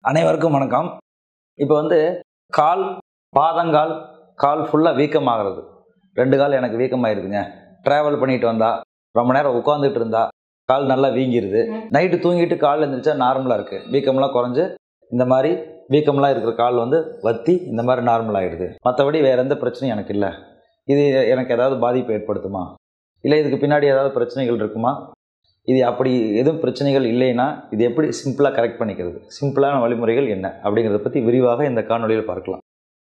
அனைவருக்கும் வணக்கம் இப்போ வந்து கால் பாதங்கால் கால் ஃபுல்லாக வீக்கமாகிறது ரெண்டு கால் எனக்கு வீக்கமாயிருதுங்க ட்ராவல் பண்ணிட்டு வந்தா ரொம்ப நேரம் உட்காந்துட்டு இருந்தா கால் நல்லா வீங்கிருது நைட்டு தூங்கிட்டு கால் எழுந்திரிச்சா நார்மலாக இருக்குது வீக்கம்லாம் குறைஞ்சு இந்த மாதிரி வீக்கம்லாம் இருக்கிற கால் வந்து வத்தி இந்த மாதிரி நார்மல் ஆகிடுது மற்றபடி வேறு எந்த பிரச்சனையும் எனக்கு இல்லை இது எனக்கு ஏதாவது பாதிப்பு ஏற்படுத்துமா இல்லை இதுக்கு பின்னாடி ஏதாவது பிரச்சனைகள் இருக்குமா இது அப்படி எதுவும் பிரச்சனைகள் இல்லைன்னா இது எப்படி சிம்பிளாக கரெக்ட் பண்ணிக்கிறது சிம்பிளான வழிமுறைகள் என்ன அப்படிங்கிறத பற்றி விரிவாக இந்த காணொலியில் பார்க்கலாம்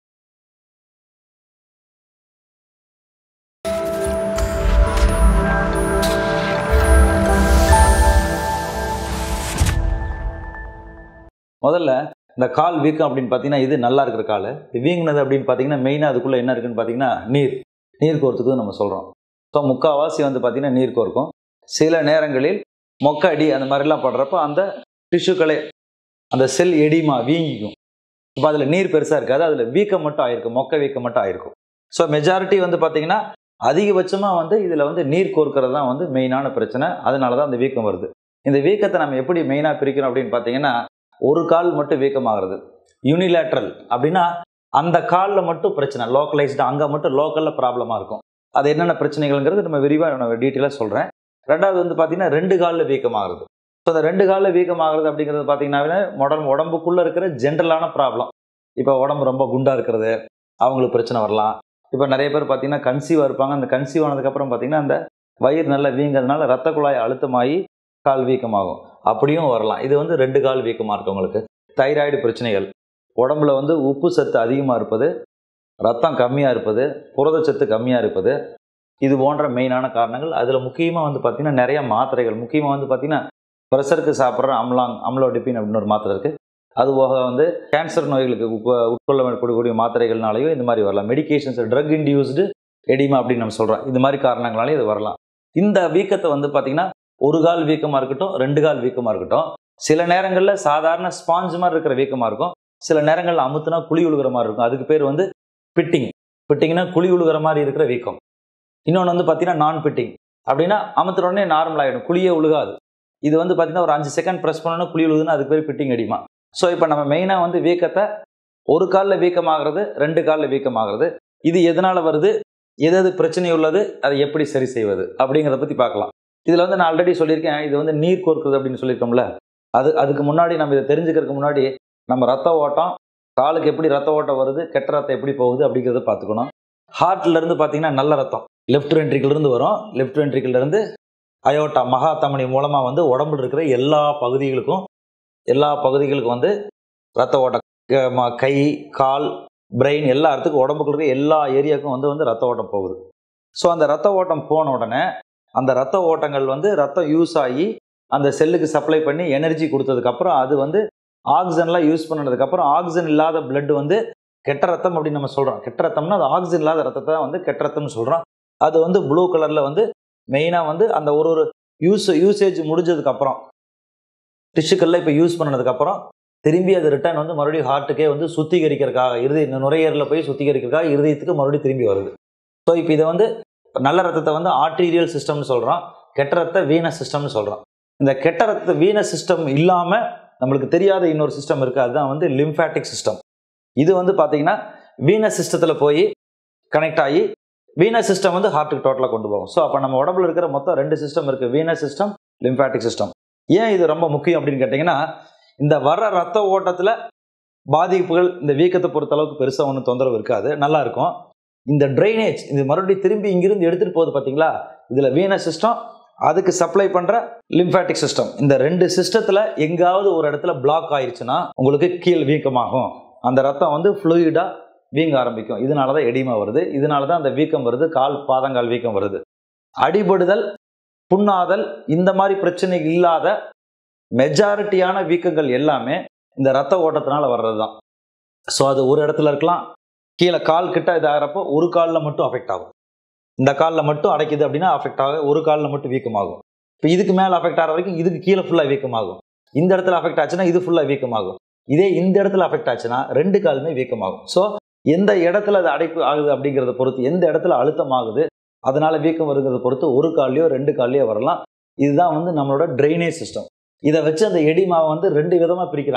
முதல்ல இந்த கால் வீக்கம் அப்படின்னு பார்த்தீங்கன்னா இது நல்லா இருக்கிற கால் இது வீங்கினது அப்படின்னு பார்த்தீங்கன்னா மெயினாக அதுக்குள்ளே என்ன இருக்குன்னு பார்த்தீங்கன்னா நீர் நீர் கோர்த்துக்கு நம்ம சொல்கிறோம் ஸோ முக்கால்வாசி வந்து பார்த்தீங்கன்னா நீர் கோர்க்கும் சில நேரங்களில் மொக்க அடி அந்த மாதிரிலாம் படுறப்போ அந்த டிஷ்யூக்களை அந்த செல் எடிமா வீங்கிக்கும் இப்போ அதில் நீர் பெருசாக இருக்காது அதில் வீக்கம் மட்டும் ஆயிருக்கும் மொக்க வீக்கம் மட்டும் ஆயிருக்கும் ஸோ மெஜாரிட்டி வந்து பார்த்தீங்கன்னா அதிகபட்சமாக வந்து இதில் வந்து நீர் கோர்க்கிறது தான் வந்து மெயினான பிரச்சனை அதனால தான் அந்த வீக்கம் வருது இந்த வீக்கத்தை நம்ம எப்படி மெயினாக பிரிக்கிறோம் அப்படின்னு பார்த்தீங்கன்னா ஒரு கால் மட்டும் வீக்கமாகிறது யூனிலேட்ரல் அப்படின்னா அந்த காலில் மட்டும் பிரச்சனை லோக்கலைஸ்டு அங்கே மட்டும் லோக்கலில் ப்ராப்ளமாக இருக்கும் அது என்னென்ன பிரச்சனைகள்ங்கிறது நம்ம விரிவாக நான் டீட்டெயிலாக சொல்கிறேன் ரெண்டாவது வந்து பார்த்தீங்கன்னா ரெண்டு காலில் வீக்கமாகிறது ஸோ அந்த ரெண்டு காலில் வீக்கமாகிறது அப்படிங்கிறது பார்த்தீங்கன்னா உடம்பு உடம்புக்குள்ளே இருக்கிற ஜென்ரலான ப்ராப்ளம் இப்போ உடம்பு ரொம்ப குண்டாக இருக்கிறது அவங்களுக்கு பிரச்சனை வரலாம் இப்போ நிறைய பேர் பார்த்தீங்கன்னா கன்சீவாக இருப்பாங்க அந்த கன்சீவ் ஆனதுக்கப்புறம் பார்த்தீங்கன்னா அந்த வயிறு நல்லா வீங்கிறதுனால ரத்த குழாய் அழுத்தமாகி கால் வீக்கமாகும் அப்படியும் வரலாம் இது வந்து ரெண்டு கால் வீக்கமாக இருக்கவங்களுக்கு தைராய்டு பிரச்சனைகள் உடம்புல வந்து உப்பு சத்து அதிகமாக இருப்பது ரத்தம் கம்மியாக இருப்பது புரதச்சத்து கம்மியாக இருப்பது இது போன்ற மெயினான காரணங்கள் அதில் முக்கியமாக வந்து பார்த்திங்கன்னா நிறைய மாத்திரைகள் முக்கியமாக வந்து பார்த்திங்கன்னா ப்ரெஷருக்கு சாப்பிட்ற அம்லாங் அம்லோடிப்பின் அப்படின்னு ஒரு மாத்திரை இருக்குது அது போக வந்து கேன்சர் நோய்களுக்கு உட்கொ- உட்கொள்ளக்கூடிய மாத்திரைகள்னாலையும் இந்த மாதிரி வரலாம் மெடிகேஷன்ஸ் ட்ரக் இன்டியூஸ்டு எடிமா அப்படின்னு நம்ம சொல்கிறோம் இந்த மாதிரி காரணங்களாலையும் இது வரலாம் இந்த வீக்கத்தை வந்து பார்த்திங்கன்னா ஒரு கால் வீக்கமாக இருக்கட்டும் ரெண்டு கால் வீக்கமாக இருக்கட்டும் சில நேரங்களில் சாதாரண ஸ்பாஞ்ச் மாதிரி இருக்கிற வீக்கமாக இருக்கும் சில நேரங்களில் அமுத்துனா குழி விழுகிற மாதிரி இருக்கும் அதுக்கு பேர் வந்து பிட்டிங் பிட்டிங்னா குழி விழுகிற மாதிரி இருக்கிற வீக்கம் இன்னொன்று வந்து பார்த்தீங்கன்னா நான் பிட்டிங் அப்படின்னா அமுத்துற உடனே நார்மல் ஆகிடும் குழியே உழுகாது இது வந்து பார்த்தீங்கன்னா ஒரு அஞ்சு செகண்ட் ப்ரெஸ் பண்ணோன்னா குழி விழுகுதுன்னா அதுக்கு பேர் பிட்டிங் அடிமா ஸோ இப்போ நம்ம மெயினாக வந்து வீக்கத்தை ஒரு காலில் வீக்கமாகிறது ரெண்டு காலில் வீக்கமாகிறது இது எதனால் வருது எது எது பிரச்சனை உள்ளது அதை எப்படி சரி செய்வது அப்படிங்கிறத பற்றி பார்க்கலாம் இதில் வந்து நான் ஆல்ரெடி சொல்லியிருக்கேன் இது வந்து நீர் கோர்க்குது அப்படின்னு சொல்லியிருக்கோம்ல அது அதுக்கு முன்னாடி நம்ம இதை தெரிஞ்சுக்கிறதுக்கு முன்னாடி நம்ம ரத்த ஓட்டம் காலுக்கு எப்படி ரத்த ஓட்டம் வருது கெட்ட ரத்தம் எப்படி போகுது அப்படிங்கிறத பார்த்துக்கணும் ஹார்ட்ல இருந்து பார்த்தீங்கன்னா நல்ல ரத்தம் லெஃப்ட் வென்ட்ரிக்கிள் இருந்து வரும் லெஃப்ட் வென்ட்ரிக்கிள் இருந்து அயோட்டா மகா தமனி மூலமாக வந்து உடம்புல இருக்கிற எல்லா பகுதிகளுக்கும் எல்லா பகுதிகளுக்கும் வந்து ரத்த ஓட்டம் க- ம- கை கால் பிரெயின் எல்லா இடத்துக்கும் உடம்புக்குள்ள இருக்க எல்லா ஏரியாவுக்கும் வந்து வந்து ரத்த ஓட்டம் போகுது ஸோ அந்த ரத்த ஓட்டம் போன உடனே அந்த ரத்த ஓட்டங்கள் வந்து ரத்தம் யூஸ் ஆகி அந்த செல்லுக்கு சப்ளை பண்ணி எனர்ஜி கொடுத்ததுக்கப்புறம் அது வந்து ஆக்சிஜன்லாம் யூஸ் பண்ணதுக்கப்புறம் ஆக்சிஜன் இல்லாத blood வந்து கெட்ட ரத்தம் அப்படின்னு நம்ம சொல்கிறோம் கெட்ட ரத்தம்னா அது ஆக்சிஜன் இல்லாத ரத்தத்தை தான் வந்து கெட்ட ரத்தம்னு சொல்கிறோம் அது வந்து ப்ளூ கலரில் வந்து மெயினாக வந்து அந்த ஒரு ஒரு யூஸ் யூசேஜ் முடிஞ்சதுக்கப்புறம் டிஷ்யூக்கள்ல இப்போ யூஸ் பண்ணதுக்கப்புறம் திரும்பி அது ரிட்டர்ன் வந்து மறுபடியும் ஹார்ட்டுக்கே வந்து சுத்திகரிக்கிறதுக்காக இருதய இந்த நுரையீரலில் போய் சுத்திகரிக்கிறதுக்காக இருதயத்துக்கு மறுபடியும் திரும்பி வருது ஸோ இப்போ இதை வந்து நல்ல ரத்தத்தை வந்து ஆர்டீரியல் சிஸ்டம்னு சொல்கிறோம் கெட்ட ரத்த வீனஸ் சிஸ்டம்னு சொல்கிறோம் இந்த கெட்ட ரத்த வீனஸ் சிஸ்டம் இல்லாமல் நம்மளுக்கு தெரியாத இன்னொரு சிஸ்டம் இருக்குது அதுதான் வந்து லிம்ஃபேட்டிக் சிஸ்டம் இது வந்து பார்த்தீங்கன்னா வீனஸ் சிஸ்டத்தில் போய் கனெக்ட் ஆகி வீனஸ் சிஸ்டம் வந்து ஹார்ட்டுக்கு டோட்டலாக கொண்டு போகும் ஸோ அப்போ நம்ம உடம்புல இருக்கிற மொத்தம் ரெண்டு சிஸ்டம் இருக்குது வீனஸ் சிஸ்டம் லிம்ஃபேட்டிக் சிஸ்டம் ஏன் இது ரொம்ப முக்கியம் அப்படின்னு கேட்டிங்கன்னா இந்த வர ரத்த ஓட்டத்தில் பாதிப்புகள் இந்த வீக்கத்தை பொறுத்த அளவுக்கு பெருசாக ஒன்றும் தொந்தரவு இருக்காது நல்லா இருக்கும் இந்த ட்ரைனேஜ் இது மறுபடியும் திரும்பி இங்கிருந்து எடுத்துகிட்டு போகுது பார்த்தீங்களா இதில் வீனஸ் சிஸ்டம் அதுக்கு சப்ளை பண்ணுற லிம்ஃபேட்டிக் சிஸ்டம் இந்த ரெண்டு சிஸ்டத்தில் எங்காவது ஒரு இடத்துல பிளாக் ஆயிடுச்சுன்னா உங்களுக்கு கீழ் வீக்கமாகும் அந்த ரத்தம் வந்து ஃப்ளூயிடாக வீங்க ஆரம்பிக்கும் இதனால தான் எடிமா வருது இதனால தான் அந்த வீக்கம் வருது கால் பாதங்கால் வீக்கம் வருது அடிபடுதல் புண்ணாதல் இந்த மாதிரி பிரச்சனை இல்லாத மெஜாரிட்டியான வீக்கங்கள் எல்லாமே இந்த ரத்த ஓட்டத்தினால வர்றது தான் ஸோ அது ஒரு இடத்துல இருக்கலாம் கீழே கால் கிட்ட இதாகிறப்போ ஒரு காலில் மட்டும் அஃபெக்ட் ஆகும் இந்த காலில் மட்டும் அடைக்குது அப்படின்னா அஃபெக்ட் ஆகும் ஒரு காலில் மட்டும் வீக்கமாகும் இப்போ இதுக்கு மேலே அஃபெக்ட் ஆகிற வரைக்கும் இதுக்கு கீழே ஃபுல்லாக வீக்கமாகும் இந்த இடத்துல அஃபெக்ட் ஆச்சுன்னா இது ஃபுல்லாக வீக்கமாகும் இதே இந்த இடத்துல அஃபெக்ட் ஆச்சுன்னா ரெண்டு காலுமே வீக்கமாகும் ஸோ எந்த இடத்துல அது அடைப்பு ஆகுது அப்படிங்கிறத பொறுத்து எந்த இடத்துல அழுத்தம் ஆகுது அதனால வீக்கம் வருங்கிறத பொறுத்து ஒரு கால்லையோ ரெண்டு கால்லையோ வரலாம் இதுதான் வந்து நம்மளோட ட்ரைனேஜ் சிஸ்டம் இதை வச்சு அந்த எடிமாவை வந்து ரெண்டு விதமாக பிரிக்கிறாங்க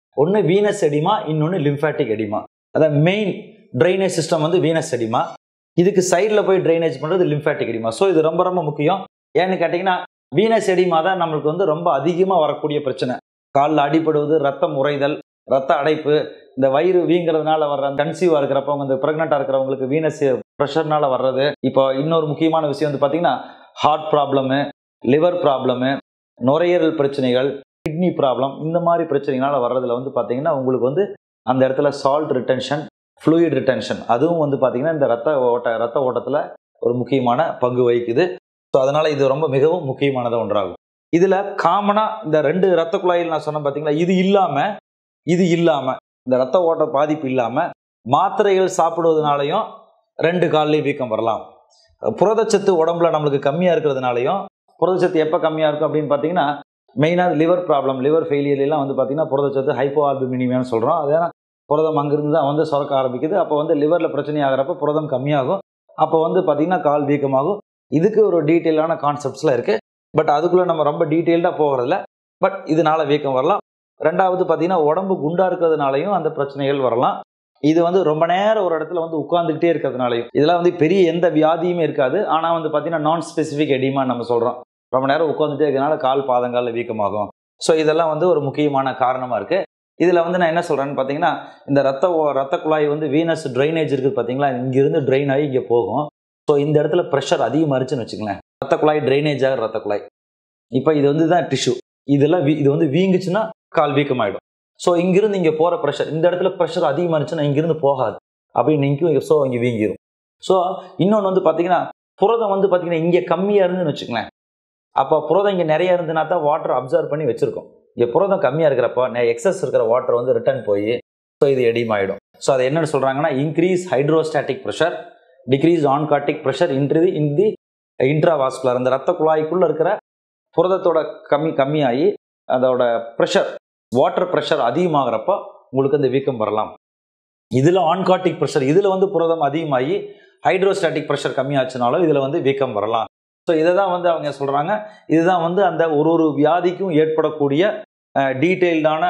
ஒன்று வீனஸ் எடிமா இன்னொன்று லிம்ஃபேட்டிக் எடிமா அதான் மெயின் ட்ரைனேஜ் சிஸ்டம் வந்து வீனஸ் எடிமா இதுக்கு சைடில் போய் ட்ரைனேஜ் பண்ணுறது லிம்ஃபேட்டிக் எடிமா ஸோ இது ரொம்ப ரொம்ப முக்கியம் ஏன்னு கேட்டிங்கன்னா வீனஸ் எடிமா தான் நம்மளுக்கு வந்து ரொம்ப அதிகமாக வரக்கூடிய பிரச்சனை காலில் அடிபடுவது ரத்தம் உறைதல் ரத்த அடைப்பு இந்த வயிறு வீங்கிறதுனால வர்ற கன்சீவாக இருக்கிறப்ப இந்த ப்ரெக்னெண்ட்டாக இருக்கிறவங்களுக்கு வீனஸ் ப்ரெஷர்னால வர்றது இப்போ இன்னொரு முக்கியமான விஷயம் வந்து பார்த்தீங்கன்னா ஹார்ட் ப்ராப்ளமு லிவர் ப்ராப்ளமு நுரையீரல் பிரச்சனைகள் கிட்னி ப்ராப்ளம் இந்த மாதிரி பிரச்சனைகளால வர்றதுல வந்து பார்த்தீங்கன்னா உங்களுக்கு வந்து அந்த இடத்துல சால்ட் ரிட்டென்ஷன் ஃப்ளூயிட் ரிட்டென்ஷன் அதுவும் வந்து பார்த்தீங்கன்னா இந்த ரத்த ஓட்ட ரத்த ஓட்டத்தில் ஒரு முக்கியமான பங்கு வகிக்குது ஸோ அதனால இது ரொம்ப மிகவும் முக்கியமானது ஒன்றாகும் இதில் காமனாக இந்த ரெண்டு ரத்த குழாயில் நான் சொன்னேன் பார்த்தீங்களா இது இல்லாமல் இது இல்லாமல் இந்த ரத்த ஓட்ட பாதிப்பு இல்லாமல் மாத்திரைகள் சாப்பிடுவதனாலையும் ரெண்டு கால்லையும் வீக்கம் வரலாம் புரதச்சத்து உடம்புல நம்மளுக்கு கம்மியாக இருக்கிறதுனாலையும் புரதச்சத்து எப்போ கம்மியாக இருக்கும் அப்படின்னு பார்த்தீங்கன்னா மெயினாக லிவர் ப்ராப்ளம் லிவர் ஃபெயிலியர்லாம் வந்து பார்த்தீங்கன்னா புரதச்சத்து ஹைப்போ ஆல்புமினிமியான்னு சொல்கிறோம் அது ஏன்னா புரதம் அங்கிருந்து தான் வந்து சுரக்க ஆரம்பிக்குது அப்போ வந்து லிவரில் பிரச்சனை ஆகிறப்ப புரதம் கம்மியாகும் அப்போ வந்து பார்த்தீங்கன்னா கால் வீக்கமாகும் இதுக்கு ஒரு டீட்டெயிலான கான்செப்ட்ஸ்லாம் இருக்குது பட் அதுக்குள்ளே நம்ம ரொம்ப டீட்டெயில்டாக போகிறதில்ல பட் இதனால வீக்கம் வரலாம் ரெண்டாவது பார்த்தீங்கன்னா உடம்பு குண்டா இருக்கிறதுனாலையும் அந்த பிரச்சனைகள் வரலாம் இது வந்து ரொம்ப நேரம் ஒரு இடத்துல வந்து உட்காந்துக்கிட்டே இருக்கிறதுனாலையும் இதெல்லாம் வந்து பெரிய எந்த வியாதியுமே இருக்காது ஆனால் வந்து பார்த்தீங்கன்னா நான் ஸ்பெசிஃபிக் எடிமா நம்ம சொல்கிறோம் ரொம்ப நேரம் உட்காந்துட்டே இருக்கிறதுனால கால் பாதங்காலில் வீக்கமாகும் ஸோ இதெல்லாம் வந்து ஒரு முக்கியமான காரணமாக இருக்குது இதில் வந்து நான் என்ன சொல்கிறேன்னு பார்த்தீங்கன்னா இந்த ரத்த ஓ- ரத்த குழாய் வந்து வீனஸ் ட்ரைனேஜ் இருக்குது பார்த்தீங்களா இங்கேருந்து ட்ரைன் ஆகி இங்கே போகும் ஸோ இந்த இடத்துல ப்ரெஷர் அதிகமாகிருச்சுன்னு வச்சுங்களேன் ரத்த குழாய் ட்ரைனேஜ் ஆகிற ரத்த குழாய் இப்போ இது வந்து தான் டிஷ்யூ இதெல்லாம் வீ- இது வந்து வீங்குச்சுன்னா கால் வீக்கமாயிடும் ஸோ இங்கிருந்து இங்கே போகிற ப்ரெஷர் இந்த இடத்துல ப்ரெஷர் அதிகமாக இருந்துச்சுன்னா இங்கிருந்து போகாது அப்படின்னு நிற்கும் ஸோ இங்கே வீங்கிரும் ஸோ இன்னொன்று வந்து பார்த்தீங்கன்னா புரதம் வந்து பார்த்தீங்கன்னா இங்கே கம்மியாக இருந்துன்னு வச்சுங்களேன் அப்போ புரதம் இங்கே நிறைய இருந்துன்னா தான் வாட்டர் அப்சர்வ் பண்ணி வச்சிருக்கோம் இங்கே புரதம் கம்மியாக இருக்கிறப்போ எக்ஸஸ் இருக்கிற வாட்டர் வந்து ரிட்டர்ன் போய் ஸோ இது எடிமாயிடும் ஸோ அது என்னன்னு சொல்கிறாங்கன்னா increase hydrostatic pressure decrease oncotic pressure entry in the intravascular அந்த ரத்த குழாய்க்குள்ளே இருக்கிற புரதத்தோட கம்மி கம்மியாகி அதோட ப்ரெஷர் வாட்டர் ப்ரெஷர் அதிகமாகிறப்போ உங்களுக்கு அந்த வீக்கம் வரலாம் இதில் ஆன்காட்டிக் ப்ரெஷர் இதில் வந்து புரதம் அதிகமாகி ஹைட்ரோஸ்டாட்டிக் ப்ரெஷர் கம்மியாச்சுனாலும் இதில் வந்து வீக்கம் வரலாம் ஸோ இதை தான் வந்து அவங்க சொல்கிறாங்க இதுதான் வந்து அந்த ஒரு ஒரு வியாதிக்கும் ஏற்படக்கூடிய டீட்டெயில்டான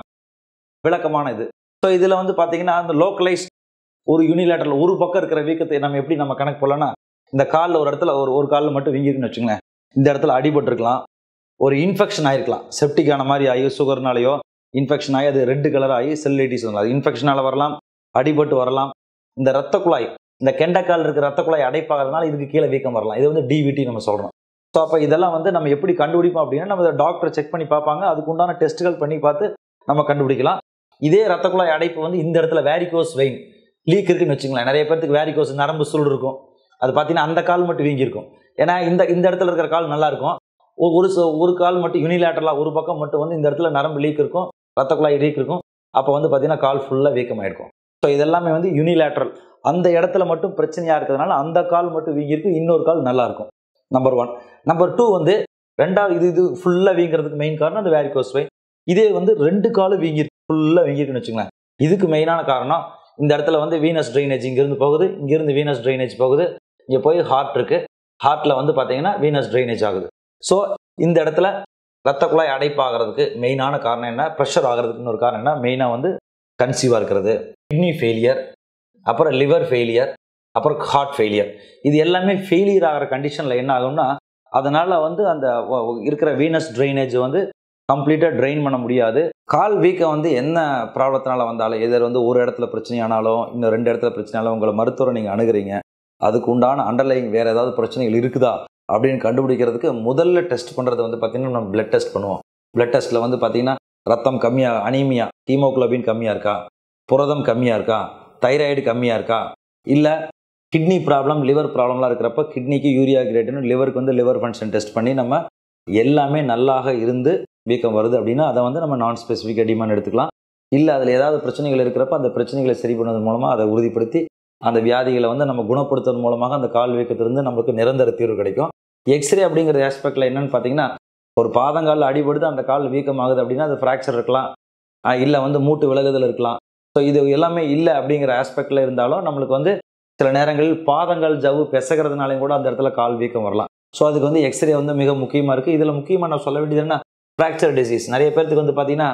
விளக்கமான இது ஸோ இதில் வந்து பார்த்தீங்கன்னா அந்த லோக்கலைஸ் ஒரு யூனிலேட்டரில் ஒரு பக்கம் இருக்கிற வீக்கத்தை நம்ம எப்படி நம்ம கணக்கு போடலாம்னா இந்த காலில் ஒரு இடத்துல ஒரு ஒரு காலில் மட்டும் வீங்கிருக்குன்னு வச்சுங்களேன் இந்த இடத்துல அடிபட்டிருக்கலாம் ஒரு இன்ஃபெக்ஷன் ஆயிருக்கலாம் செப்டிக் ஆன மாதிரி ஆகி சுகர்னாலேயோ இன்ஃபெக்ஷன் ஆகி அது ரெட் கலர் ஆகி செல்லைட்டிஸ் அது இன்ஃபெக்ஷனால வரலாம் அடிபட்டு வரலாம் இந்த ரத்த குழாய் இந்த கெண்டைக்கால் இருக்கிற ரத்த குழாய் அடைப்பாகிறதுனால இதுக்கு கீழே வீக்கம் வரலாம் இது வந்து டிவிடி நம்ம சொல்கிறோம் ஸோ அப்போ இதெல்லாம் வந்து நம்ம எப்படி கண்டுபிடிப்போம் அப்படின்னா நம்ம டாக்டர் செக் பண்ணி பார்ப்பாங்க அதுக்கு உண்டான டெஸ்ட்டுகள் பண்ணி பார்த்து நம்ம கண்டுபிடிக்கலாம் இதே ரத்த குழாய் அடைப்பு வந்து இந்த இடத்துல வேரிகோஸ் வெயின் லீக் இருக்குன்னு வச்சுங்களேன் நிறைய பேருக்கு வேரிகோஸ் நரம்பு சுருள் இருக்கும் அது பார்த்தீங்கன்னா அந்த கால் மட்டும் வீங்கியிருக்கும் ஏன்னா இந்த இந்த இடத்துல இருக்கிற கால் நல்லா இருக்கும் ஒ- ஒரு ச- ஒரு கால் மட்டும் யூனிலேட்டரலாக ஒரு பக்கம் மட்டும் வந்து இந்த இடத்துல நரம்பு லீக் இருக்கும் ரத்த குழாய் லீக் இருக்கும் அப்போ வந்து பார்த்தீங்கன்னா கால் ஃபுல்லாக வீக்கமாயிருக்கும் ஸோ இதெல்லாமே வந்து யூனிலேட்ரல் அந்த இடத்துல மட்டும் பிரச்சனையாக இருக்கிறதுனால அந்த கால் மட்டும் வீங்கியிருக்கும் இன்னொரு கால் நல்லா இருக்கும் நம்பர் ஒன் நம்பர் டூ வந்து ரெண்டாவது இது இது ஃபுல்லாக வீங்கிறதுக்கு மெயின் காரணம் அந்த வேரிகோஸ் வெயின் இதே வந்து ரெண்டு காலும் வீங்கிருக்கு ஃபுல்லாக வீங்கிருக்குன்னு வச்சுங்களேன் இதுக்கு மெயினான காரணம் இந்த இடத்துல வந்து வீனஸ் ட்ரைனேஜ் இங்கேருந்து போகுது இங்கேருந்து வீனஸ் ட்ரைனேஜ் போகுது இங்கே போய் ஹார்ட் இருக்கு ஹார்ட்டில் வந்து பார்த்தீங்கன்னா வீனஸ் ட்ரைனேஜ் ஆகுது ஸோ இந்த இடத்துல ரத்த குழாய் அடைப்பாகிறதுக்கு மெயினான காரணம் என்ன ப்ரெஷர் ஆகிறதுக்குன்னு ஒரு காரணம் என்ன மெயினாக வந்து கன்சீவாக இருக்கிறது கிட்னி ஃபெயிலியர் அப்புறம் லிவர் ஃபெயிலியர் அப்புறம் ஹார்ட் ஃபெயிலியர் இது எல்லாமே ஃபெயிலியர் ஆகிற கண்டிஷனில் என்ன ஆகும்னா அதனால் வந்து அந்த வ- வ- இருக்கிற வீனஸ் ட்ரைனேஜ் வந்து கம்ப்ளீட்டாக ட்ரைன் பண்ண முடியாது கால் வீக்கம் வந்து என்ன ப்ராப்ளத்தினால வந்தாலும் எதிர் வந்து ஒரு இடத்துல பிரச்சனையானாலும் இன்னும் ரெண்டு இடத்துல பிரச்சனையாலும் உங்களை மருத்துவரை நீங்கள் அணுகுறீங்க அதுக்கு உண்டான அண்டர்லைங் வேறு ஏதாவது பிரச்சனைகள் இருக்குதா அப்படின்னு கண்டுபிடிக்கிறதுக்கு முதல்ல டெஸ்ட் பண்ணுறது வந்து பார்த்திங்கன்னா நம்ம பிளட் டெஸ்ட் பண்ணுவோம் பிளட் டெஸ்ட்டில் வந்து பார்த்திங்கன்னா ரத்தம் கம்மியாக அனீமியா ஹீமோகுளோபின் கம்மியாக இருக்கா புரதம் கம்மியாக இருக்கா தைராய்டு கம்மியாக இருக்கா இல்லை கிட்னி ப்ராப்ளம் லிவர் ப்ராப்ளம்லாம் இருக்கிறப்ப கிட்னிக்கு யூரியா கிரேட்னு லிவருக்கு வந்து லிவர் ஃபங்க்ஷன் டெஸ்ட் பண்ணி நம்ம எல்லாமே நல்லாக இருந்து வீக்கம் வருது அப்படின்னா அதை வந்து நம்ம நான் ஸ்பெசிஃபிக் எடிமான் எடுத்துக்கலாம் இல்லை அதில் ஏதாவது பிரச்சனைகள் இருக்கிறப்ப அந்த பிரச்சனைகளை சரி பண்ணுவதன் மூலமாக அதை உறுதிப்படுத்தி அந்த வியாதிகளை வந்து நம்ம குணப்படுத்துவதன் மூலமாக அந்த கால் வீக்கத்திலிருந்து நமக்கு நிரந்தர தீர்வு கிடைக்கும் எக்ஸ்ரே அப்படிங்கிற ஆஸ்பெக்டில் என்னன்னு பார்த்தீங்கன்னா ஒரு பாதங்காலில் அடிபடுது அந்த கால் வீக்கமாகுது அப்படின்னா அது ஃப்ராக்சர் இருக்கலாம் இல்லை வந்து மூட்டு விலகுதல் இருக்கலாம் ஸோ இது எல்லாமே இல்லை அப்படிங்கிற ஆஸ்பெக்டில் இருந்தாலும் நம்மளுக்கு வந்து சில நேரங்களில் பாதங்கள் ஜவ்வு பிசகிறதுனாலையும் கூட அந்த இடத்துல கால் வீக்கம் வரலாம் ஸோ அதுக்கு வந்து எக்ஸ்ரே வந்து மிக முக்கியமாக இருக்குது இதில் முக்கியமாக நான் சொல்ல வேண்டியது என்ன ஃப்ராக்சர் டிசீஸ் நிறைய பேர்த்துக்கு வந்து பார்த்தீங்கன்னா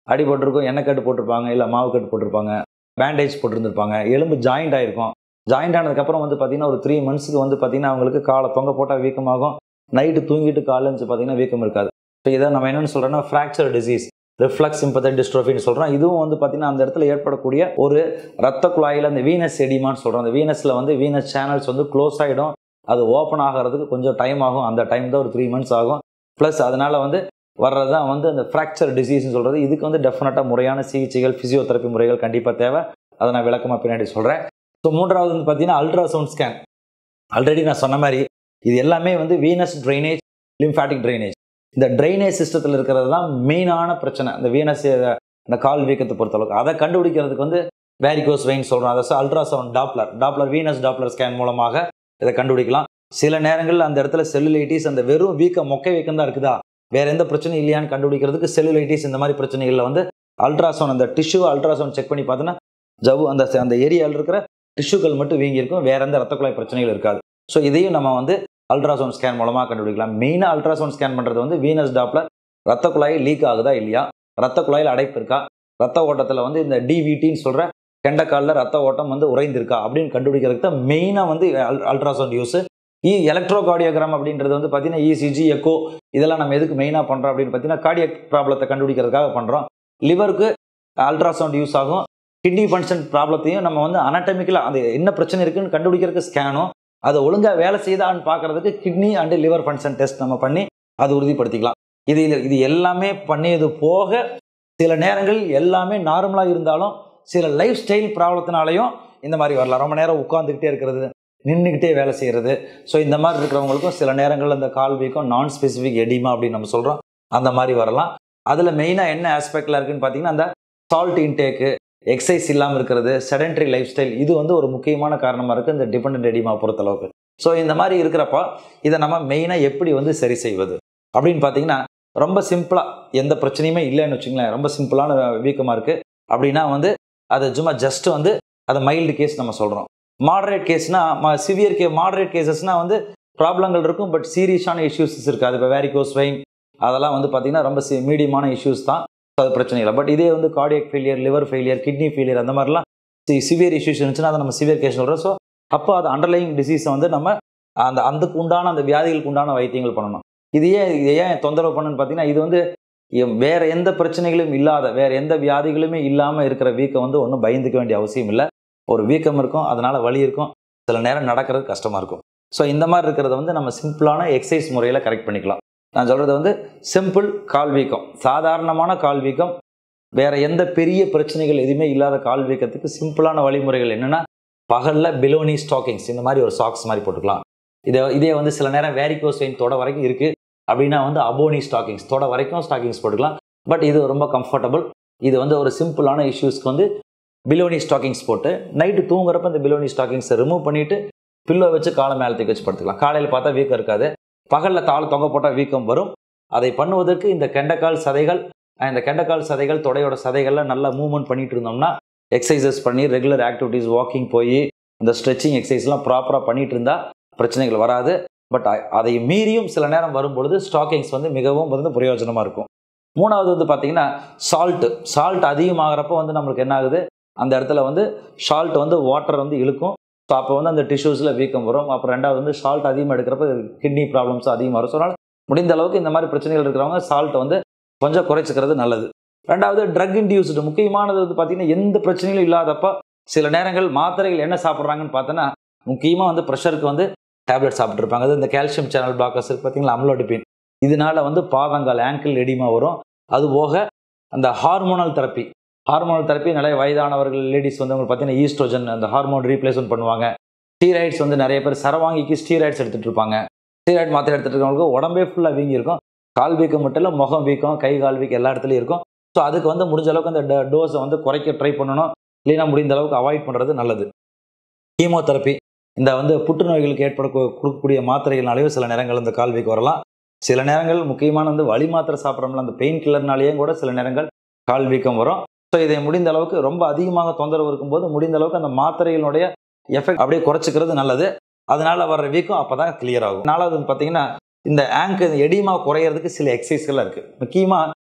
அடிபட்டிருக்கும் எண்ணெய் கட்டு போட்டிருப்பாங்க இல்லை மாவு கட்டு போட்டிருப்பாங்க பேண்டேஜ் போட்டிருந்திருப்பாங்க எலும்பு ஜாயிண்ட் ஆயிருக்கும் ஜாயிண்ட் ஆனதுக்கப்புறம் வந்து பார்த்தீங்கன்னா ஒரு த்ரீ மந்த்ஸ்க்கு வந்து பார்த்தீங்கன்னா அவங்களுக்கு காலை தொங்க போட்டால் வீக்கமாகும் நைட்டு தூங்கிட்டு காலைல இருந்துச்சு பார்த்தீங்கன்னா வீக்கம் இருக்காது ஸோ இதை நம்ம என்னென்னு சொல்கிறோன்னா ஃப்ராக்சர் டிசீஸ் ரிஃப்ளக்ஸ் சிம்பத்தட் டிஸ்ட்ரோஃபின்னு சொல்கிறோம் இதுவும் வந்து பார்த்தீங்கன்னா அந்த இடத்துல ஏற்படக்கூடிய ஒரு ரத்த குழாயில் அந்த வீனஸ் எடிமான்னு சொல்கிறோம் அந்த வீனஸில் வந்து வீனஸ் சேனல்ஸ் வந்து க்ளோஸ் ஆகிடும் அது ஓப்பன் ஆகிறதுக்கு கொஞ்சம் டைம் ஆகும் அந்த டைம் தான் ஒரு த்ரீ மந்த்ஸ் ஆகும் ப்ளஸ் அதனால் வந்து வர்றது தான் வந்து அந்த ஃப்ராக்சர் டிசீஸ்னு சொல்கிறது இதுக்கு வந்து டெஃபினட்டாக முறையான சிகிச்சைகள் ஃபிசியோதெரப்பி முறைகள் கண்டிப்பாக தேவை அதை நான் விளக்கமாக பின்னாடி சொல்கிறேன் ஸோ மூன்றாவது வந்து பார்த்தீங்கன்னா அல்ட்ராசவுண்ட் ஸ்கேன் ஆல்ரெடி நான் சொன்ன மாதிரி இது எல்லாமே வந்து வீனஸ் ட்ரைனேஜ் லிம்ஃபாட்டிக் ட்ரைனேஜ் இந்த ட்ரைனேஜ் சிஸ்டத்தில் இருக்கிறது தான் மெயினான பிரச்சனை இந்த வீனஸ் இந்த கால் வீக்கத்தை பொறுத்தளவுக்கு அதை கண்டுபிடிக்கிறதுக்கு வந்து வேரிகோஸ் வெயின் சொல்கிறோம் அதை ultrasound Doppler Doppler venous Doppler scan மூலமாக இதை கண்டுபிடிக்கலாம் சில நேரங்களில் அந்த இடத்துல செல்லுலைட்டிஸ் அந்த வெறும் வீக்கம் மொக்கை வீக்கம் தான் இருக்குதா வேற எந்த பிரச்சனையும் இல்லையான்னு கண்டுபிடிக்கிறதுக்கு செல்லுலைட்டிஸ் இந்த மாதிரி பிரச்சனைகளில் வந்து அல்ட்ராசவுண்ட் அந்த டிஷ்யூ அல்ட்ராசவுண்ட் செக் பண்ணி பார்த்தோன்னா ஜவ்வு அந்த அந்த ஏரியாவில் இருக்கிற டிஷ்யூக்கள் மட்டும் வீங்கியிருக்கும் வேற எந்த ரத்த குழாய் பிரச்சனைகள் இருக்காது ஸோ இதையும் நம்ம வந்து அல்ட்ராசவுண்ட் ஸ்கேன் மூலமாக கண்டுபிடிக்கலாம் மெயினாக அல்ட்ராசவுண்ட் ஸ்கேன் பண்ணுறது வந்து வீனஸ் டாப்ல ரத்த குழாய் லீக் ஆகுதா இல்லையா ரத்த குழாயில் அடைப்பு இருக்கா ரத்த ஓட்டத்தில் வந்து இந்த டிவிடின்னு சொல்கிற கெண்டக்காலில் ரத்த ஓட்டம் வந்து உறைந்திருக்கா அப்படின்னு கண்டுபிடிக்கிறதுக்கு தான் மெயினாக வந்து அல்ட்ராசவுண்ட் யூஸ் இ எலக்ட்ரோகார்டியோகிராம் அப்படின்றது வந்து பார்த்தீங்கன்னா இசிஜி எக்கோ இதெல்லாம் நம்ம எதுக்கு மெயினாக பண்ணுறோம் அப்படின்னு பார்த்தீங்கன்னா கார்டியக் ப்ராப்ளத்தை கண்டுபிடிக்கிறதுக்காக பண்ணுறோம் லிவருக்கு அல்ட்ராசவுண்ட் யூஸ் ஆகும் கிட்னி ஃபங்க்ஷன் ப்ராப்ளத்தையும் நம்ம வந்து அனாட்டமிக்கலாக அது என்ன பிரச்சனை இருக்குன்னு கண்டுபிடிக்கிறதுக்கு ஸ்கேனும் அதை ஒழுங்காக வேலை செய்தான்னு பார்க்கறதுக்கு kidney and liver function test நம்ம பண்ணி அது உறுதிப்படுத்திக்கலாம் இது இது எல்லாமே பண்ணியது போக சில நேரங்கள் எல்லாமே நார்மலாக இருந்தாலும் சில லைஃப் ஸ்டைல் ப்ராப்ளத்தினாலையும் இந்த மாதிரி வரலாம் ரொம்ப நேரம் உட்காந்துக்கிட்டே இருக்கிறது நின்றுக்கிட்டே வேலை செய்கிறது ஸோ இந்த மாதிரி இருக்கிறவங்களுக்கும் சில நேரங்களில் இந்த கால் வீக்கம் நான் ஸ்பெசிஃபிக் எடிமா அப்படின்னு நம்ம சொல்கிறோம் அந்த மாதிரி வரலாம் அதில் மெயினாக என்ன ஆஸ்பெக்டில் இருக்குன்னு பார்த்தீங்கன்னா அந்த சால்ட் இன்டேக்கு எக்ஸசைஸ் இல்லாமல் இருக்கிறது செடன்ட்ரி லைஃப் ஸ்டைல் இது வந்து ஒரு முக்கியமான காரணமாக இருக்குது இந்த டிபெண்ட் எடிமா பொறுத்தளவுக்கு ஸோ இந்த மாதிரி இருக்கிறப்ப இதை நம்ம மெயினாக எப்படி வந்து சரி செய்வது அப்படின்னு பார்த்தீங்கன்னா ரொம்ப சிம்பிளாக எந்த பிரச்சனையுமே இல்லைன்னு வச்சுங்களேன் ரொம்ப சிம்பிளான வீக்கமாக இருக்குது அப்படின்னா வந்து அது சும்மா ஜஸ்ட் வந்து அதை மைல்டு கேஸ் நம்ம சொல்கிறோம் மாடரேட் கேஸ்னா சிவியர் கே மாடரேட் கேசஸ்னால் வந்து ப்ராப்ளங்கள் இருக்கும் பட் சீரியஸான இஷ்யூஸ் இருக்காது இப்போ வேரிகோஸ் வெயின் அதெல்லாம் வந்து பார்த்திங்கன்னா ரொம்ப சி மீடியமான இஷ்யூஸ் தான் அது பிரச்சனை இல்லை பட் இதே வந்து cardiac failure liver failure kidney failure அந்த மாதிரிலாம் சிவியர் இஷ்யூஸ் இருந்துச்சுன்னா அதை நம்ம சிவியர் கேஸ் சொல்கிறோம் ஸோ அப்போ அது அண்டர்லைங் டிசீஸை வந்து நம்ம அந்த அதுக்கு உண்டான அந்த வியாதிகளுக்கு உண்டான வைத்தியங்கள் பண்ணணும் இது ஏன் இது ஏன் தொந்தரவு பண்ணுன்னு பார்த்தீங்கன்னா இது வந்து வேற எந்த பிரச்சனைகளும் இல்லாத வேற எந்த வியாதிகளுமே இல்லாமல் இருக்கிற வீக்கம் வந்து ஒன்றும் பயந்துக்க வேண்டிய அவசியம் இல்லை ஒரு வீக்கம் இருக்கும் அதனால வலி இருக்கும் சில நேரம் நடக்கிறது கஷ்டமா இருக்கும் ஸோ இந்த மாதிரி இருக்கிறத வந்து நம்ம சிம்பிளான எக்ஸசைஸ் முறையில் கரெக்ட் பண்ணிக்கலாம் நான் சொல்றது வந்து சிம்பிள் கால் வீக்கம் சாதாரணமான கால் வீக்கம் வேற எந்த பெரிய பிரச்சனைகள் எதுவுமே இல்லாத கால் வீக்கத்துக்கு சிம்பிளான வழிமுறைகள் என்னன்னா பகல்ல பிலோனி ஸ்டாக்கிங்ஸ் இந்த மாதிரி ஒரு சாக்ஸ் மாதிரி போட்டுக்கலாம் இதே இதே வந்து சில நேரம் வேரிகோஸ் வெயின் தொட வரைக்கும் இருக்கு அப்படின்னா வந்து அபோனி ஸ்டாக்கிங்ஸ் தொட வரைக்கும் ஸ்டாக்கிங்ஸ் போட்டுக்கலாம் பட் இது ரொம்ப கம்ஃபர்டபுள் இது வந்து ஒரு சிம்பிளான இஷ்யூஸ்க்கு வந்து பிலோனி ஸ்டாக்கிங்ஸ் போட்டு நைட்டு தூங்குறப்ப இந்த பிலோனி ஸ்டாக்கிங்ஸை ரிமூவ் பண்ணிட்டு பில்லோ வச்சு காலை மேலே தூக்கி வச்சு படுத்துக்கலாம் காலையில் பார்த்தா வீக்கம் இருக்காது பகலில் கால் தொங்க போட்டால் வீக்கம் வரும் அதை பண்ணுவதற்கு இந்த கெண்டைக்கால் சதைகள் இந்த கெண்டைக்கால் சதைகள் தொடையோட சதைகள்லாம் நல்லா மூவ்மெண்ட் பண்ணிட்டு இருந்தோம்னா எக்ஸசைசஸ் பண்ணி ரெகுலர் ஆக்டிவிட்டீஸ் வாக்கிங் போய் இந்த ஸ்ட்ரெச்சிங் எக்ஸசைஸ்லாம் ப்ராப்பராக பண்ணிட்டு இருந்தா பிரச்சனைகள் வராது பட் அதை மீறியும் சில நேரம் வரும்பொழுது ஸ்டாக்கிங்ஸ் வந்து மிகவும் வந்து பிரயோஜனமாக இருக்கும் மூணாவது வந்து பார்த்தீங்கன்னா சால்ட்டு சால்ட் அதிகமாகிறப்ப வந்து நம்மளுக்கு என்ன ஆகுது அந்த இடத்துல வந்து சால்ட் வந்து வாட்டர் வந்து இழுக்கும் ஸோ அப்போ வந்து அந்த டிஷ்யூஸில் வீக்கம் வரும் அப்புறம் ரெண்டாவது வந்து சால்ட் அதிகமாக எடுக்கிறப்ப கிட்னி ப்ராப்ளம்ஸ் அதிகமாக வரும் ஸோ அதனால் முடிந்த அளவுக்கு இந்த மாதிரி பிரச்சனைகள் இருக்கிறவங்க சால்ட்டை வந்து கொஞ்சம் குறைச்சிக்கிறது நல்லது ரெண்டாவது ட்ரக் இன்டியூஸ்டு முக்கியமானது வந்து பார்த்தீங்கன்னா எந்த பிரச்சனைகளும் இல்லாதப்ப சில நேரங்கள் மாத்திரைகள் என்ன சாப்பிட்றாங்கன்னு பார்த்தோன்னா முக்கியமாக வந்து ப்ரெஷருக்கு வந்து டேப்லெட் சாப்பிட்ருப்பாங்க அது இந்த கால்சியம் சேனல் பிளாக்கர்ஸ் இருக்கு பார்த்தீங்களா அம்லோடிபின் இதனால வந்து பாதங்கால் ஆங்கிள் எடிமா வரும் அது போக அந்த ஹார்மோனல் தெரப்பி ஹார்மோனல் தெரப்பி நிறைய வயதானவர்கள் லேடிஸ் வந்து உங்களுக்கு பார்த்தீங்கன்னா ஈஸ்ட்ரோஜன் அந்த ஹார்மோன் ரீப்ளேஸ்மெண்ட் பண்ணுவாங்க ஸ்டீராய்ட்ஸ் வந்து நிறைய பேர் சரவாங்கிக்கு ஸ்டீராய்ட்ஸ் எடுத்துட்டு இருப்பாங்க ஸ்டீராய்ட் மாத்திரை எடுத்துட்டு இருக்கவங்களுக்கு உடம்பே ஃபுல்லாக வீங்கி இருக்கும் கால் வீக்கம் மட்டும் இல்லை முகம் வீக்கம் கை கால் வீக்கம் எல்லா இடத்துலையும் இருக்கும் ஸோ அதுக்கு வந்து முடிஞ்ச அளவுக்கு அந்த டோஸை வந்து குறைக்க ட்ரை பண்ணணும் இல்லைன்னா முடிந்த அளவுக்கு அவாய்ட் பண்ணுறது நல்லது கீமோதெரப்பி இந்த வந்து புற்றுநோய்களுக்கு ஏற்பட கொடுக்கக்கூடிய மாத்திரைகள்னாலேயும் சில நேரங்கள் இந்த கால் வீக்கம் வரலாம் சில நேரங்கள் முக்கியமான வந்து வலி மாத்திரை சாப்பிட்றோம்ல அந்த பெயின் கில்லர்னாலேயும் கூட சில நேரங்கள் கால் வீக்கம் வரும் ஸோ இதை முடிந்த அளவுக்கு ரொம்ப அதிகமாக தொந்தரவு இருக்கும்போது முடிந்த அளவுக்கு அந்த மாத்திரைகளுடைய எஃபெக்ட் அப்படியே குறைச்சிக்கிறது நல்லது அதனால வர்ற வீக்கம் அப்போ தான் கிளியர் ஆகும் நாலாவது பார்த்தீங்கன்னா இந்த ஆங்க் எடிமா குறையிறதுக்கு சில எக்ஸசைஸ்கள் இருக்குது முக்கியமாக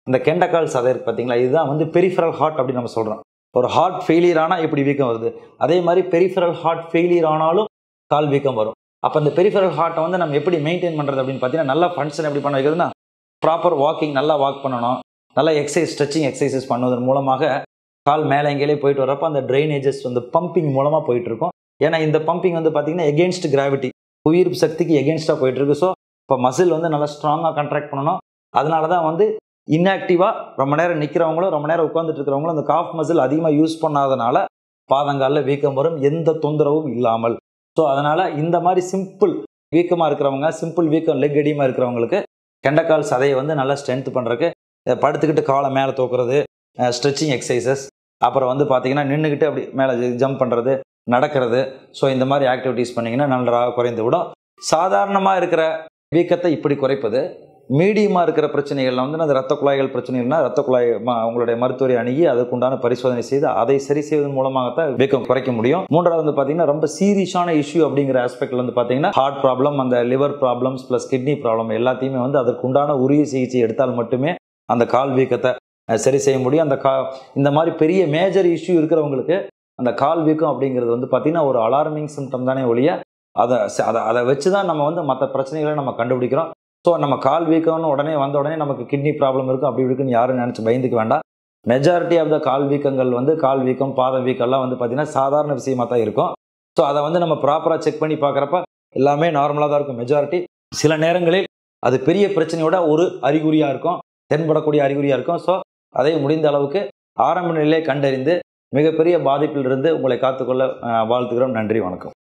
இந்த கெண்டக்கால் சதை இருக்கு பார்த்தீங்களா இதுதான் வந்து பெரிஃபரல் ஹார்ட் அப்படின்னு நம்ம சொல்கிறோம் ஒரு ஹார்ட் ஃபெயிலியர் ஆனால் இப்படி வீக்கம் வருது அதே மாதிரி பெரிஃபரல் ஹார்ட் ஃபெயிலியர் ஆனாலும் கால் வீக்கம் வரும் அப்போ இந்த பெரிஃபரல் ஹார்ட்டை வந்து நம்ம எப்படி மெயின்டைன் பண்ணுறது அப்படின்னு பார்த்தீங்கன்னா நல்லா ஃபங்க்ஷன் எப்படி பண்ண வைக்கிறதுனா ப்ராப்பர் வாக்கிங் நல்லா வாக் பண்ணணும் நல்லா எக்ஸசைஸ் ஸ்ட்ரெச்சிங் எக்ஸசைசஸ் பண்ணுவதன் மூலமாக கால் மேலே எங்கேயே போயிட்டு வரப்போ அந்த ட்ரைனேஜஸ் வந்து பம்பிங் மூலமாக போயிட்டு இருக்கும் ஏன்னா இந்த பம்பிங் வந்து பார்த்தீங்கன்னா எகென்ஸ்ட் கிராவிட்டி உயிர் சக்திக்கு எகென்ஸ்டாக போயிட்டு இருக்கு ஸோ இப்போ மசில் வந்து நல்லா ஸ்ட்ராங்காக கண்ட்ராக்ட் பண்ணணும் அதனால தான் வந்து இன்ஆக்டிவாக ரொம்ப நேரம் நிற்கிறவங்களும் ரொம்ப நேரம் உட்காந்துட்டு இருக்கிறவங்களும் அந்த காஃப் மசில் அதிகமாக யூஸ் பண்ணாதனால பாதங்காலில் வீக்கம் வரும் எந்த தொந்தரவும் இல்லாமல் ஸோ அதனால் இந்த மாதிரி சிம்பிள் வீக்கமாக இருக்கிறவங்க சிம்பிள் வீக்கம் லெக் அடியமாக இருக்கிறவங்களுக்கு கெண்டக்கால் சதையை வந்து நல்லா ஸ்ட்ரென்த் பண்ணுறதுக்கு படுத்துக்கிட்டு காலை மேலே தூக்குறது ஸ்ட்ரெச்சிங் எக்ஸசைசஸ் அப்புறம் வந்து பார்த்தீங்கன்னா நின்றுக்கிட்டு அப்படி மேலே ஜம்ப் பண்ணுறது நடக்கிறது ஸோ இந்த மாதிரி ஆக்டிவிட்டீஸ் பண்ணிங்கன்னா நன்றாக குறைந்து விடும் சாதாரணமாக இருக்கிற வீக்கத்தை இப்படி குறைப்பது மீடியமாக இருக்கிற பிரச்சனைகள்ல வந்து அந்த ரத்த குழாய்கள் பிரச்சனைகள்னா ரத்த குழாய் ம- அவங்களுடைய மருத்துவரை அணுகி அதுக்குண்டான பரிசோதனை செய்து அதை சரி செய்வதன் மூலமாகத்தான் வீக்கம் குறைக்க முடியும் மூன்றாவது வந்து பார்த்தீங்கன்னா ரொம்ப சீரியஸான இஷ்யூ அப்படிங்கிற ஆஸ்பெக்ட்ல வந்து பார்த்தீங்கன்னா ஹார்ட் ப்ராப்ளம் அந்த liver problems plus kidney problem எல்லாத்தையுமே வந்து அதற்குண்டான உரிய சிகிச்சை எடுத்தால் மட்டுமே அந்த கால் வீக்கத்தை அஹ், சரி செய்ய முடியும் அந்த கா இந்த மாதிரி பெரிய மேஜர் இஷ்யூ இருக்கிறவங்களுக்கு அந்த கால் வீக்கம் அப்படிங்கிறது வந்து பார்த்தீங்கன்னா ஒரு அலார்மிங் சிம்டம் தானே ஒழிய அதை ச- அதை அதை வச்சு தான் நம்ம வந்து மற்ற பிரச்சனைகளை நம்ம கண்டுபிடிக்கிறோம் ஸோ நம்ம கால் வீக்கம்னு உடனே வந்த உடனே நமக்கு கிட்னி ப்ராப்ளம் இருக்கும் அப்படி இருக்குன்னு யாரும் நினச்சி பயந்துக்க வேண்டாம் மெஜாரிட்டி ஆஃப் த கால் வீக்கங்கள் வந்து கால் வீக்கம் பாத வீக்கம்லாம் வந்து பார்த்திங்கன்னா சாதாரண விஷயமா தான் இருக்கும் ஸோ அதை வந்து நம்ம ப்ராப்பராக செக் பண்ணி பார்க்குறப்ப எல்லாமே நார்மலாக தான் இருக்கும் மெஜாரிட்டி சில நேரங்களில் அது பெரிய பிரச்சனையோட ஒரு அறிகுறியாக இருக்கும் தென்படக்கூடிய அறிகுறியாக இருக்கும் ஸோ அதை முடிந்த அளவுக்கு ஆரம்ப நிலையிலே கண்டறிந்து மிகப்பெரிய பாதிப்பிலிருந்து உங்களை காத்துக்கொள்ள அஹ், வாழ்த்துக்கிறோம் நன்றி வணக்கம்